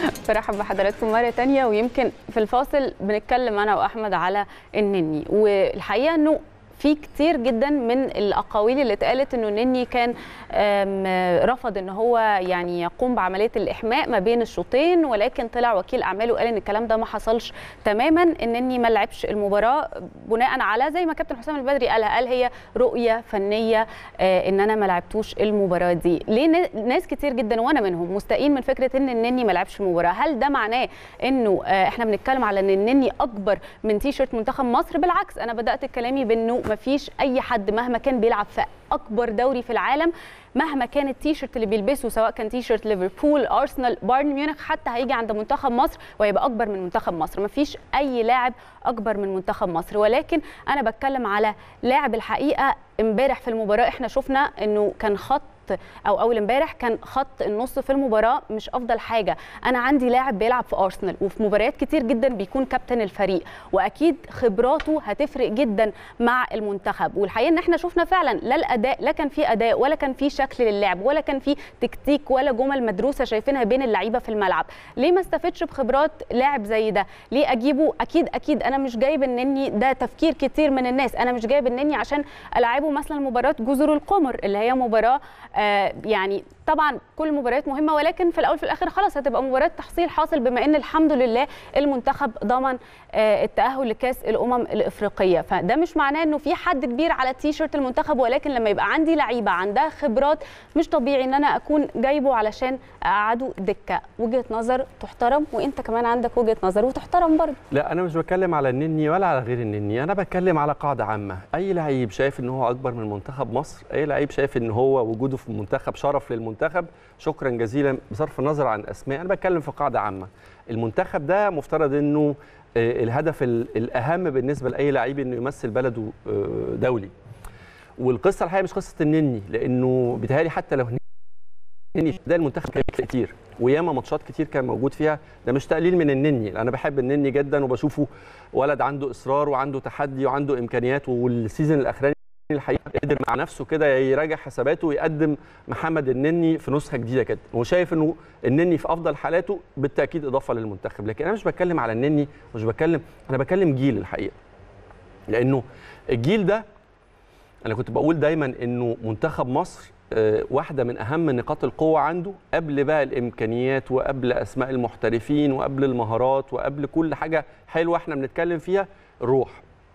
برحب بحضراتكم مرة تانية ويمكن في الفاصل بنتكلم أنا وأحمد على النني والحقيقة أنه في كتير جدا من الاقاويل اللي اتقالت انه النني كان رفض ان هو يعني يقوم بعمليه الاحماء ما بين الشوطين ولكن طلع وكيل اعماله وقال ان الكلام ده ما حصلش تماما النني ما لعبش المباراه بناء على زي ما كابتن حسام البدري قالها قال هي رؤيه فنيه ان انا ما لعبتوش المباراه دي ليه ناس كتير جدا وانا منهم مستائين من فكره ان النني ما لعبش المباراه هل ده معناه انه احنا بنتكلم على ان النني اكبر من تيشرت منتخب مصر بالعكس انا بدات كلامي بانه ما فيش اي حد مهما كان بيلعب في اكبر دوري في العالم مهما كان التيشيرت اللي بيلبسه سواء كان تيشيرت ليفربول ارسنال بايرن ميونخ حتى هيجي عند منتخب مصر ويبقى اكبر من منتخب مصر ما فيش اي لاعب اكبر من منتخب مصر ولكن انا بتكلم على لاعب الحقيقه امبارح في المباراه احنا شفنا انه كان خط او اول امبارح كان خط النص في المباراه مش افضل حاجه انا عندي لاعب بيلعب في ارسنال وفي مباريات كتير جدا بيكون كابتن الفريق واكيد خبراته هتفرق جدا مع المنتخب والحقيقه ان احنا شفنا فعلا لا الاداء لا كان في اداء ولا كان في شكل للعب ولا كان في تكتيك ولا جمل مدروسه شايفينها بين اللعيبه في الملعب ليه ما استفدش بخبرات لاعب زي ده ليه اجيبه اكيد اكيد انا مش جايب النني ده تفكير كتير من الناس انا مش جايب النني عشان العبه مثلا مباراه جزر القمر اللي هي مباراه آه يعني طبعا كل المباريات مهمه ولكن في الاول في الاخر خلاص هتبقى مباراه تحصيل حاصل بما ان الحمد لله المنتخب ضمن آه التاهل لكاس الامم الافريقيه فده مش معناه انه في حد كبير على تيشيرت المنتخب ولكن لما يبقى عندي لعيبه عندها خبرات مش طبيعي ان انا اكون جايبه علشان اقعده دكه وجهه نظر تحترم وانت كمان عندك وجهه نظر وتحترم برضه لا انا مش بتكلم على النني ولا على غير النني انا بتكلم على قاعده عامه اي لعيب شايف ان هو اكبر من منتخب مصر اي لعيب شايف ان هو وجوده في المنتخب شرف للمنتخب شكرا جزيلا بصرف النظر عن اسماء انا بتكلم في قاعده عامه المنتخب ده مفترض انه الهدف الاهم بالنسبه لاي لعيب انه يمثل بلده دولي والقصه الحقيقه مش قصه النني لانه بيتهيألي حتى لو النني ده المنتخب كان كتير وياما ماتشات كتير كان موجود فيها ده مش تقليل من النني انا بحب النني جدا وبشوفه ولد عنده اصرار وعنده تحدي وعنده امكانيات والسيزون الاخراني الحقيقه قدر مع نفسه كده يراجع حساباته ويقدم محمد النني في نسخه جديده كده وشايف انه النني في افضل حالاته بالتاكيد اضافه للمنتخب لكن انا مش بتكلم على النني مش بتكلم انا بتكلم جيل الحقيقه لانه الجيل ده انا كنت بقول دايما انه منتخب مصر واحدة من أهم نقاط القوة عنده قبل بقى الإمكانيات وقبل أسماء المحترفين وقبل المهارات وقبل كل حاجة حلوة احنا بنتكلم فيها الروح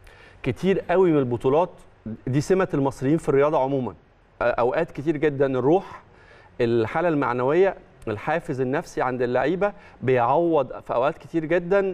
كتير قوي من البطولات دي سمة المصريين في الرياضة عموما أوقات كتير جدا الروح الحالة المعنوية الحافز النفسي عند اللعيبة بيعوض في أوقات كتير جدا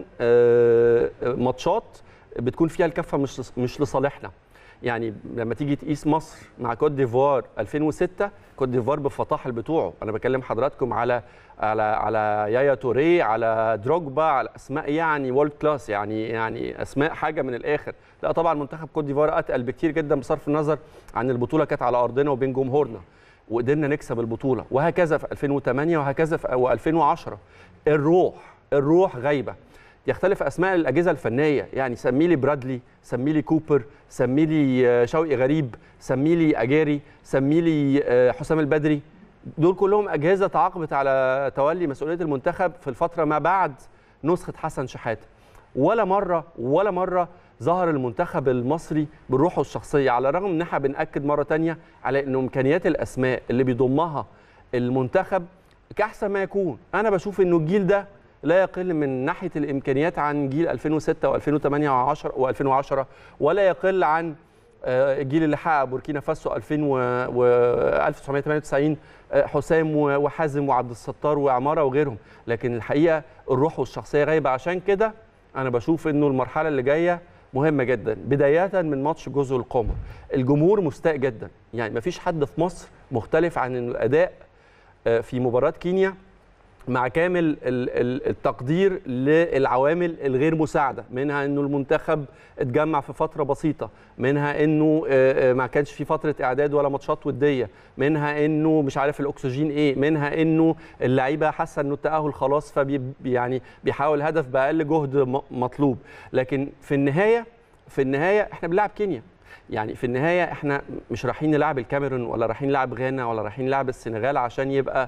ماتشات بتكون فيها الكفة مش مش لصالحنا يعني لما تيجي تقيس مصر مع كوت ديفوار 2006 كوت ديفوار بفطاح بتوعه انا بكلم حضراتكم على على على يايا توري على دروجبا على اسماء يعني وورلد كلاس يعني يعني اسماء حاجه من الاخر لا طبعا منتخب كوت ديفوار اتقل بكتير جدا بصرف النظر عن البطوله كانت على ارضنا وبين جمهورنا وقدرنا نكسب البطوله وهكذا في 2008 وهكذا في 2010 الروح الروح غايبه يختلف اسماء الاجهزه الفنيه يعني سمي لي برادلي سمي لي كوبر سمي لي شوقي غريب سمي لي اجاري سمي لي حسام البدري دول كلهم اجهزه تعاقبت على تولي مسؤوليه المنتخب في الفتره ما بعد نسخه حسن شحاته ولا مره ولا مره ظهر المنتخب المصري بروحه الشخصيه على الرغم ان احنا بناكد مره تانية على انه امكانيات الاسماء اللي بيضمها المنتخب كاحسن ما يكون انا بشوف انه الجيل ده لا يقل من ناحيه الامكانيات عن جيل 2006 و2008 و10 و2010 ولا يقل عن الجيل اللي حقق بوركينا فاسو 2000 و 1998 حسام وحازم وعبد الستار وعماره وغيرهم لكن الحقيقه الروح والشخصيه غايبه عشان كده انا بشوف انه المرحله اللي جايه مهمه جدا بدايه من ماتش جزء القمه الجمهور مستاء جدا يعني مفيش حد في مصر مختلف عن الاداء في مباراه كينيا مع كامل التقدير للعوامل الغير مساعده منها انه المنتخب اتجمع في فتره بسيطه منها انه ما كانش في فتره اعداد ولا ماتشات وديه منها انه مش عارف الاكسجين ايه منها انه اللعيبه حاسه انه التاهل خلاص فبي يعني بيحاول هدف باقل جهد مطلوب لكن في النهايه في النهايه احنا بنلعب كينيا يعني في النهايه احنا مش رايحين نلعب الكاميرون ولا رايحين نلعب غانا ولا رايحين نلعب السنغال عشان يبقى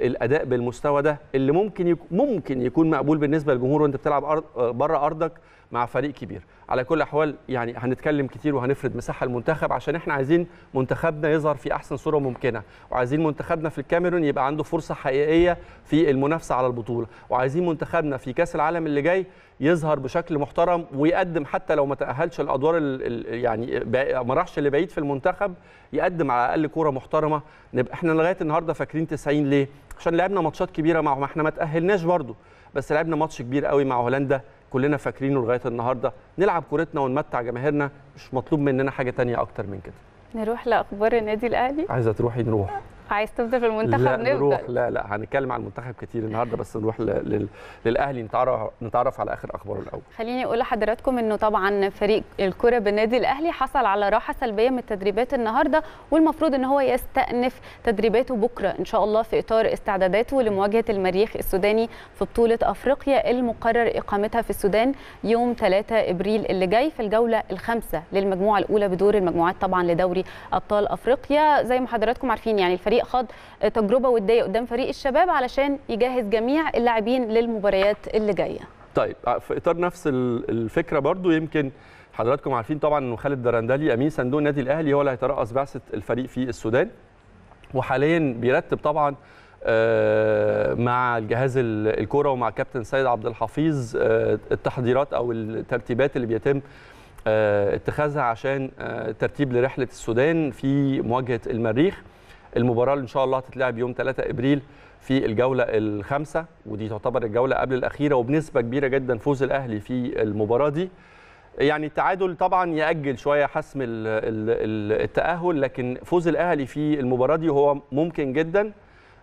الاداء بالمستوى ده اللي ممكن يكون ممكن يكون مقبول بالنسبه للجمهور وانت بتلعب أرض بره ارضك مع فريق كبير على كل الاحوال يعني هنتكلم كتير وهنفرد مساحه المنتخب عشان احنا عايزين منتخبنا يظهر في احسن صوره ممكنه وعايزين منتخبنا في الكاميرون يبقى عنده فرصه حقيقيه في المنافسه على البطوله وعايزين منتخبنا في كاس العالم اللي جاي يظهر بشكل محترم ويقدم حتى لو ما تاهلش الادوار ال ال يعني ما راحش لبعيد في المنتخب يقدم على الاقل كوره محترمه نبقى احنا لغايه النهارده فاكرين 90 ليه عشان لعبنا ماتشات كبيره مع ما احنا ما تاهلناش برده بس لعبنا ماتش كبير قوي مع هولندا كلنا فاكرينه لغايه النهارده نلعب كورتنا ونمتع جماهيرنا مش مطلوب مننا حاجه تانية اكتر من كده نروح لاخبار النادي الاهلي عايزه تروحي نروح عايز تفضل في المنتخب لا نفضل نروح لا لا هنتكلم عن المنتخب كتير النهارده بس نروح لل... للاهلي نتعرف نتعرف على اخر اخباره الاول خليني اقول لحضراتكم انه طبعا فريق الكره بالنادي الاهلي حصل على راحه سلبيه من التدريبات النهارده والمفروض ان هو يستأنف تدريباته بكره ان شاء الله في اطار استعداداته لمواجهه المريخ السوداني في بطوله افريقيا المقرر اقامتها في السودان يوم 3 ابريل اللي جاي في الجوله الخامسه للمجموعه الاولى بدور المجموعات طبعا لدوري ابطال افريقيا زي ما حضراتكم عارفين يعني الفريق خاض تجربه وديه قدام فريق الشباب علشان يجهز جميع اللاعبين للمباريات اللي جايه طيب في اطار نفس الفكره برضو يمكن حضراتكم عارفين طبعا انه خالد درندلي امين صندوق النادي الاهلي هو اللي هيترأس بعثه الفريق في السودان وحاليا بيرتب طبعا مع الجهاز الكوره ومع كابتن سيد عبد الحفيظ التحضيرات او الترتيبات اللي بيتم اتخاذها عشان ترتيب لرحله السودان في مواجهه المريخ المباراه اللي ان شاء الله هتتلعب يوم 3 ابريل في الجوله الخامسه ودي تعتبر الجوله قبل الاخيره وبنسبه كبيره جدا فوز الاهلي في المباراه دي يعني التعادل طبعا ياجل شويه حسم التاهل لكن فوز الاهلي في المباراه دي هو ممكن جدا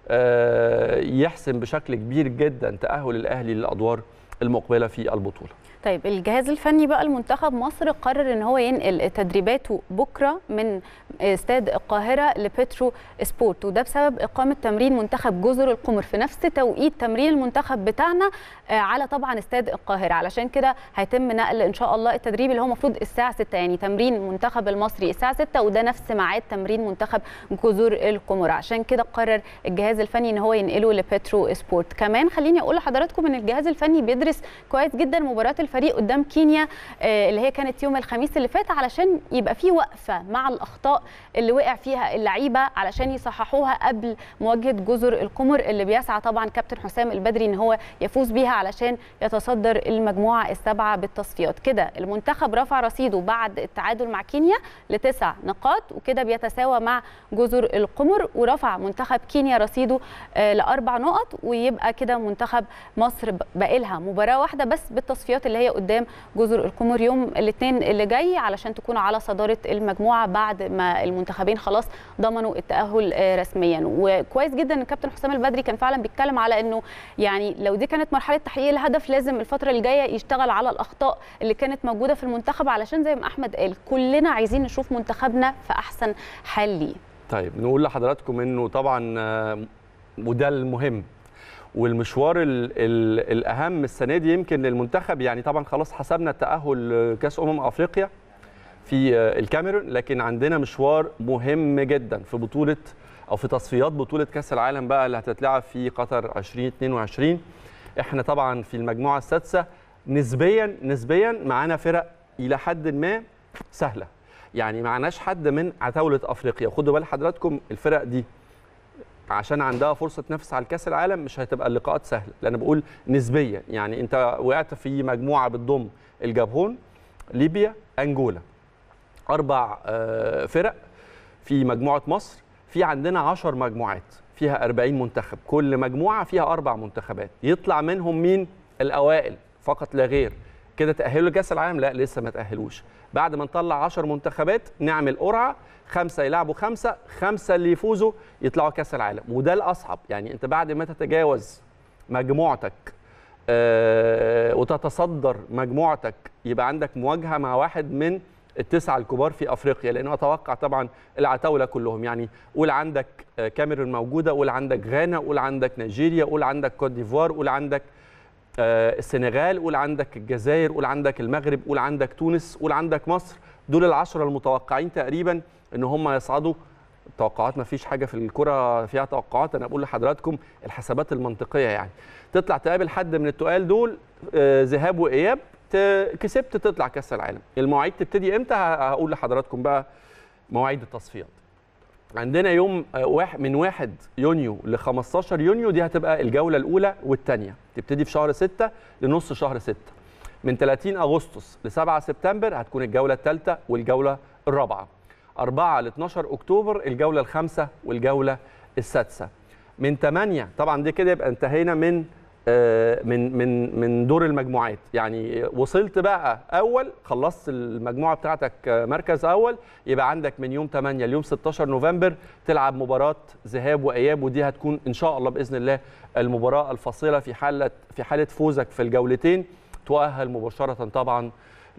يحسم بشكل كبير جدا تاهل الاهلي للادوار المقبله في البطوله طيب الجهاز الفني بقى المنتخب مصر قرر ان هو ينقل تدريباته بكره من استاد القاهره لبترو سبورت وده بسبب اقامه تمرين منتخب جزر القمر في نفس توقيت تمرين المنتخب بتاعنا على طبعا استاد القاهره علشان كده هيتم نقل ان شاء الله التدريب اللي هو المفروض الساعه 6 يعني تمرين المنتخب المصري الساعه 6 وده نفس ميعاد تمرين منتخب جزر القمر عشان كده قرر الجهاز الفني ان هو ينقله لبترو سبورت كمان خليني اقول لحضراتكم ان الجهاز الفني بيدرس كويس جدا مباراه الفريق قدام كينيا اللي هي كانت يوم الخميس اللي فات علشان يبقى في وقفه مع الاخطاء اللي وقع فيها اللعيبه علشان يصححوها قبل مواجهه جزر القمر اللي بيسعى طبعا كابتن حسام البدري ان هو يفوز بيها علشان يتصدر المجموعه السبعه بالتصفيات كده المنتخب رفع رصيده بعد التعادل مع كينيا لتسع نقاط وكده بيتساوى مع جزر القمر ورفع منتخب كينيا رصيده لاربع نقط ويبقى كده منتخب مصر باقي لها مباراه واحده بس بالتصفيات اللي هي قدام جزر القمر يوم الاثنين اللي جاي علشان تكونوا على صداره المجموعه بعد ما المنتخبين خلاص ضمنوا التاهل رسميا وكويس جدا ان الكابتن حسام البدري كان فعلا بيتكلم على انه يعني لو دي كانت مرحله تحقيق الهدف لازم الفتره اللي جايه يشتغل على الاخطاء اللي كانت موجوده في المنتخب علشان زي ما احمد قال كلنا عايزين نشوف منتخبنا في احسن حال ليه طيب نقول لحضراتكم انه طبعا وده المهم والمشوار ال ال الاهم السنه دي يمكن للمنتخب يعني طبعا خلاص حسبنا التاهل كاس امم افريقيا في الكاميرون لكن عندنا مشوار مهم جدا في بطوله او في تصفيات بطوله كاس العالم بقى اللي هتتلعب في قطر 2022 احنا طبعا في المجموعه السادسه نسبيا نسبيا معانا فرق الى حد ما سهله يعني معناش حد من عتاوله افريقيا خدوا بال حضراتكم الفرق دي عشان عندها فرصه تنافس على كاس العالم مش هتبقى اللقاءات سهله لان بقول نسبيا يعني انت وقعت في مجموعه بتضم الجابون ليبيا انجولا اربع فرق في مجموعه مصر في عندنا 10 مجموعات فيها 40 منتخب كل مجموعه فيها اربع منتخبات يطلع منهم مين الاوائل فقط لا غير كده تاهلوا لكاس العالم لا لسه ما تاهلوش بعد ما نطلع 10 منتخبات نعمل قرعه خمسه يلعبوا خمسه خمسه اللي يفوزوا يطلعوا كاس العالم وده الاصعب يعني انت بعد ما تتجاوز مجموعتك آه وتتصدر مجموعتك يبقى عندك مواجهه مع واحد من التسعه الكبار في افريقيا لانه اتوقع طبعا العتاوله كلهم يعني قول عندك كاميرون موجوده قول عندك غانا قول عندك نيجيريا قول عندك كوت ديفوار قول عندك السنغال قول عندك الجزائر قول عندك المغرب قول عندك تونس قول عندك مصر دول العشرة المتوقعين تقريبا ان هم يصعدوا التوقعات ما فيش حاجه في الكره فيها توقعات انا بقول لحضراتكم الحسابات المنطقيه يعني تطلع تقابل حد من التقال دول آه، ذهاب واياب ت- كسبت تطلع كاس العالم المواعيد تبتدي امتى ه- هقول لحضراتكم بقى مواعيد التصفيات عندنا يوم آه، واحد من 1 يونيو ل 15 يونيو دي هتبقى الجوله الاولى والثانيه تبتدي في شهر 6 لنص شهر 6 من 30 اغسطس ل 7 سبتمبر هتكون الجوله الثالثه والجوله الرابعه 4 ل 12 اكتوبر الجوله الخامسه والجوله السادسه من 8 طبعا دي كده يبقى انتهينا من آه، من من من دور المجموعات يعني وصلت بقى اول خلصت المجموعه بتاعتك آه، مركز اول يبقى عندك من يوم 8 ليوم 16 نوفمبر تلعب مباراه ذهاب واياب ودي هتكون ان شاء الله باذن الله المباراه الفاصله في حاله في حاله فوزك في الجولتين تؤهل مباشره طبعا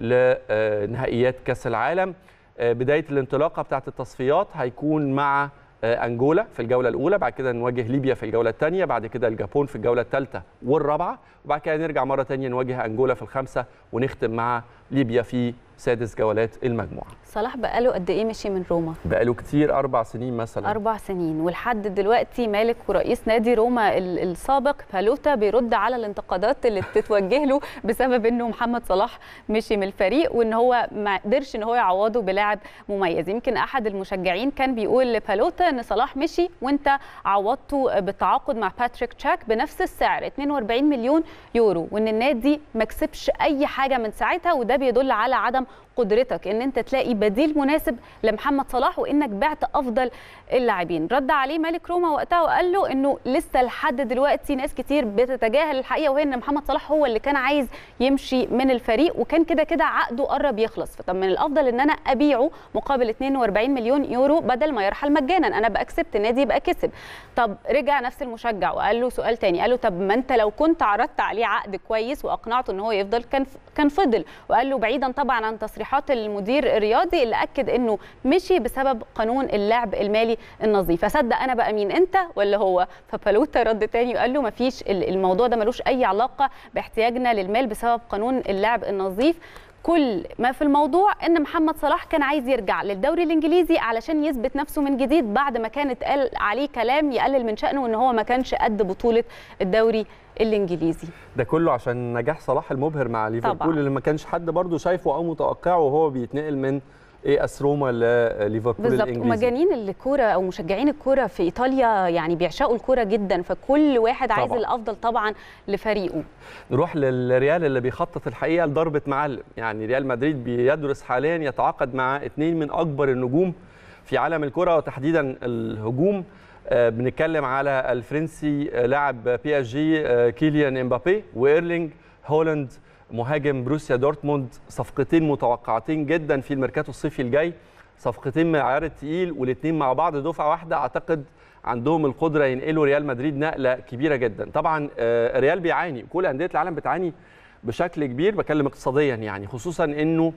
لنهائيات كاس العالم آه، بدايه الانطلاقه بتاعت التصفيات هيكون مع آه، انجولا في الجوله الاولى بعد كده نواجه ليبيا في الجوله الثانيه بعد كده الجابون في الجوله الثالثه والرابعه وبعد كده نرجع مره ثانيه نواجه انجولا في الخامسه ونختم مع ليبيا في سادس جولات المجموعه صلاح بقاله قد ايه مشي من روما بقاله كتير اربع سنين مثلا أربع سنين ولحد دلوقتي مالك ورئيس نادي روما ال- السابق بالوتا بيرد على الانتقادات اللي بتتوجه له بسبب انه محمد صلاح مشي من الفريق وان هو ما قدرش ان هو يعوضه بلاعب مميز يمكن احد المشجعين كان بيقول لبالوتا ان صلاح مشي وانت عوضته بالتعاقد مع باتريك تشاك بنفس السعر 42 مليون يورو وان النادي ما كسبش اي حاجه من ساعتها وده بيدل على عدم قدرتك ان انت تلاقي بديل مناسب لمحمد صلاح وانك بعت افضل اللاعبين رد عليه مالك روما وقتها وقال له انه لسه لحد دلوقتي ناس كتير بتتجاهل الحقيقه وهي ان محمد صلاح هو اللي كان عايز يمشي من الفريق وكان كده كده عقده قرب يخلص فطب من الافضل ان انا ابيعه مقابل 42 مليون يورو بدل ما يرحل مجانا انا بقى كسبت النادي يبقى كسب طب رجع نفس المشجع وقال له سؤال تاني قال له طب ما انت لو كنت عرضت عليه عقد كويس واقنعته ان هو يفضل كان كان فضل وقال له بعيدا طبعا عن تصريحات المدير الرياضي اللي اكد انه مشي بسبب قانون اللعب المالي النظيف فصدق انا بقى مين انت ولا هو فبالوتا رد تاني وقال له ما فيش الموضوع ده ملوش اي علاقه باحتياجنا للمال بسبب قانون اللعب النظيف كل ما في الموضوع ان محمد صلاح كان عايز يرجع للدوري الانجليزي علشان يثبت نفسه من جديد بعد ما كانت قال عليه كلام يقلل من شانه ان هو ما كانش قد بطوله الدوري الانجليزي ده كله عشان نجاح صلاح المبهر مع ليفربول طبعاً. اللي ما كانش حد برضه شايفه او متوقعه وهو بيتنقل من اي اس روما لليفربول بالظبط الانجليزي ومجانين الكوره او مشجعين الكوره في ايطاليا يعني بيعشقوا الكوره جدا فكل واحد عايز طبعاً. الافضل طبعا لفريقه نروح للريال اللي بيخطط الحقيقه لضربه معلم يعني ريال مدريد بيدرس حاليا يتعاقد مع اثنين من اكبر النجوم في عالم الكره وتحديدا الهجوم آه، بنتكلم على الفرنسي آه، لاعب بي اس جي آه، كيليان امبابي وايرلينج هولاند مهاجم بروسيا دورتموند صفقتين متوقعتين جدا في الميركاتو الصيفي الجاي صفقتين من العيار التقيل والاثنين مع بعض دفعه واحده اعتقد عندهم القدره ينقلوا ريال مدريد نقله كبيره جدا طبعا آه، الريال بيعاني كل انديه العالم بتعاني بشكل كبير بتكلم اقتصاديا يعني خصوصا انه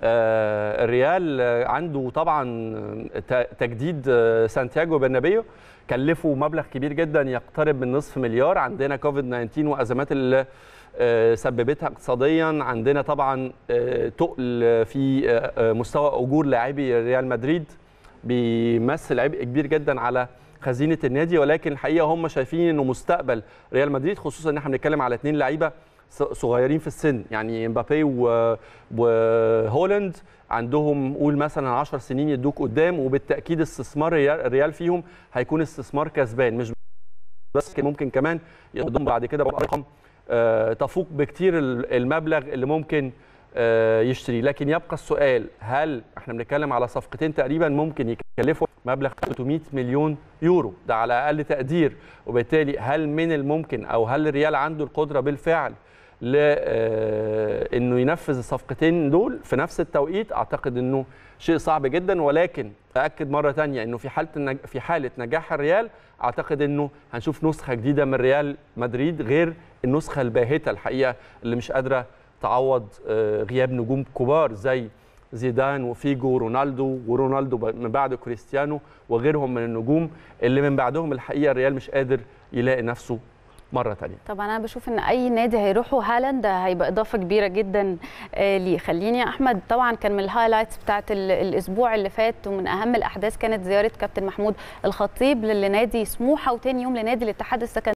آه، الريال آه، عنده طبعا ت- تجديد آه، سانتياغو برنابيو كلفه مبلغ كبير جدا يقترب من نصف مليار عندنا كوفيد 19 وازمات اللي آه، سببتها اقتصاديا عندنا طبعا آه، تقل في آه، آه، مستوى اجور لاعبي ريال مدريد بيمثل عبء كبير جدا على خزينه النادي ولكن الحقيقه هم شايفين انه مستقبل ريال مدريد خصوصا ان احنا بنتكلم على اثنين لعيبه ص- صغيرين في السن يعني امبابي و- وهولاند عندهم قول مثلا 10 سنين يدوك قدام وبالتاكيد استثمار الريال الريال فيهم هيكون استثمار كسبان مش بس ممكن كمان يقدم بعد كده بارقام آه، تفوق بكتير ال- المبلغ اللي ممكن آه، يشتري لكن يبقى السؤال هل احنا بنتكلم على صفقتين تقريبا ممكن يكلفوا مبلغ 300 مليون يورو ده على اقل تقدير وبالتالي هل من الممكن او هل الريال عنده القدره بالفعل ل آه، انه ينفذ الصفقتين دول في نفس التوقيت اعتقد انه شيء صعب جدا ولكن ااكد مره ثانيه انه في حاله النج... في حاله نجاح الريال اعتقد انه هنشوف نسخه جديده من ريال مدريد غير النسخه الباهته الحقيقه اللي مش قادره تعوض آه، غياب نجوم كبار زي زيدان وفيجو ورونالدو ورونالدو ب- من بعد كريستيانو وغيرهم من النجوم اللي من بعدهم الحقيقه الريال مش قادر يلاقي نفسه مره ثانيه طبعا انا بشوف ان اي نادي هيروحوا هالاند هيبقى اضافه كبيره جدا ليه خليني يا احمد طبعا كان من الهايلايتس بتاعت الاسبوع اللي فات ومن اهم الاحداث كانت زياره كابتن محمود الخطيب لنادي سموحه وتاني يوم لنادي الاتحاد السكندري